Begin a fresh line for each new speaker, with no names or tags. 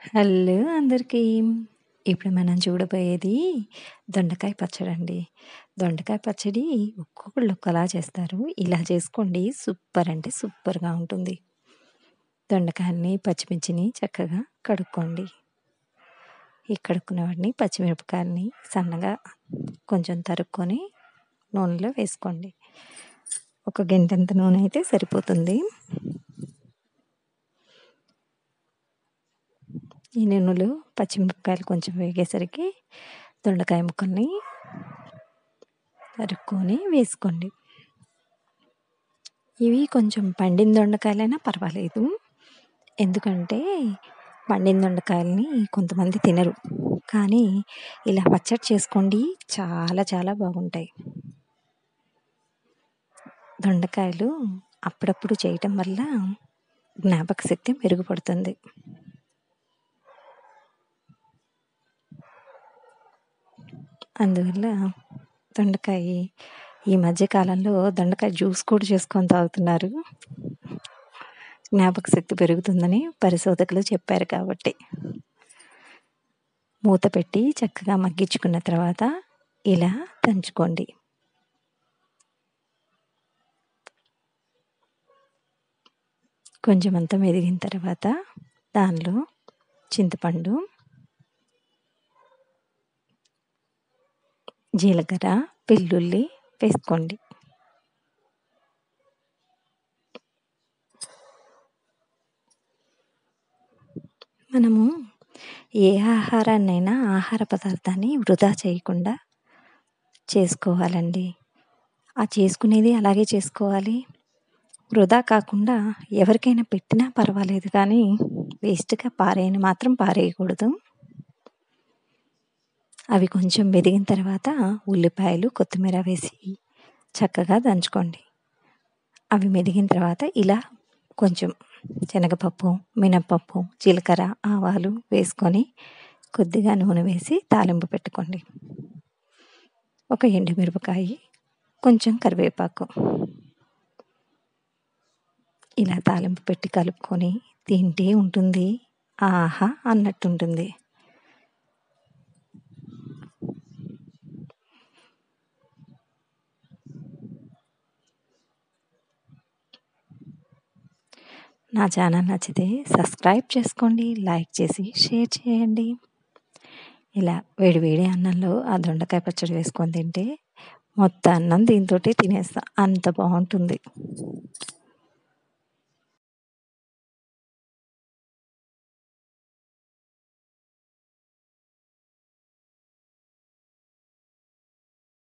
Hello అందరికీ. ఇప్పుడు మనం చూడబోయేది దొండకాయ పచ్చడండి. దొండకాయ పచ్చడి ఒక్కొక్కళ్ళు ఒక్కలా చేస్తారు. ఇలా చేసుకోండి సూపర్ అంటే సూపర్‌గా ఉంటుంది. దొండకాయల్ని, పచ్చిమిర్చిని చక్కగా కడుక్కోండి. ఈ కడుక్కున్న వాటిని పచ్చిమిరపకాయలని సన్నగా కొంచెం తరుక్కొని నూనెలో వేసుకోండి. ఒక గెంటెంత నూనె అయితే సరిపోతుంది. ఈ నూనెలో పచ్చిమిరపకాయలు కొంచెం వేగేసరికి దొండకాయ ముక్కల్ని తరుక్కొని వేసుకోండి. ఇవి కొంచెం పండిన దొండకాయలైనా పర్వాలేదు. ఎందుకంటే పండిన దొండకాయలని కొంతమంది తినరు. కానీ ఇలా పచ్చడి చేసుకోండి చాలా చాలా బాగుంటాయి. దొండకాయలు అప్పుడప్పుడు చేయటం వల్ల జ్ఞాపకశక్తి మెరుగుపడుతుంది. అందువల్ల దొండకాయ ఈ మధ్య కాలంలో దొండకాయ జ్యూస్ కూడా చేసుకొని తాగుతున్నారు. జ్ఞాపకశక్తి పెరుగుతుందని పరిశోధకులు చెప్పారు కాబట్టి. మూత పెట్టి చక్కగా మగ్గించుకున్న తర్వాత ఇలా దంచుకోండి. కొంచెం అంతా మెదిగిన తర్వాత దానిలో చింతపండు జీలకర్ర, వెల్లుల్లి వేసుకోండి. మనము ఏ ఆహారాన్నైనా ఆహార పదార్థాన్ని వృధా చేయకుండా చేసుకోవాలండి. ఆ చేసుకునేది అలాగే చేసుకోవాలి. వృధా కాకుండా ఎవరికైనా పెట్టినా పర్వాలేదు కానీ వేస్ట్‌గా పారేయని మాత్రం పారేయకూడదు. అవి కొంచెం మెదిగిన తర్వాత ఉల్లిపాయలు, కొత్తిమీర వేసి చక్కగా దంచుకోండి. అవి మెదిగిన తర్వాత ఇలా కొంచెం శనగపప్పు, మినపప్పు, జీలకర్ర, ఆవాలు వేసుకొని కొద్దిగా నూనె వేసి తాలింపు పెట్టుకోండి. ఒక ఎండుమిరపకాయ, కొంచెం కరివేపాకు. ఇలా తాలింపు పెట్టి కలుపుకొని తింటే ఉంటుంది. ఆహా! అన్నట్టుంటుంది. నా ఛానల్ నచ్చితే సబ్స్క్రైబ్ చేసుకోండి. లైక్ చేసి షేర్ చేయండి. ఇలా వేడి వేడి అన్నంలో ఆ దొండకాయ పచ్చడి వేసుకొని తింటే మొత్తం అన్నం దీనితోటే తినేస్తా. అంత బావుంటుంది.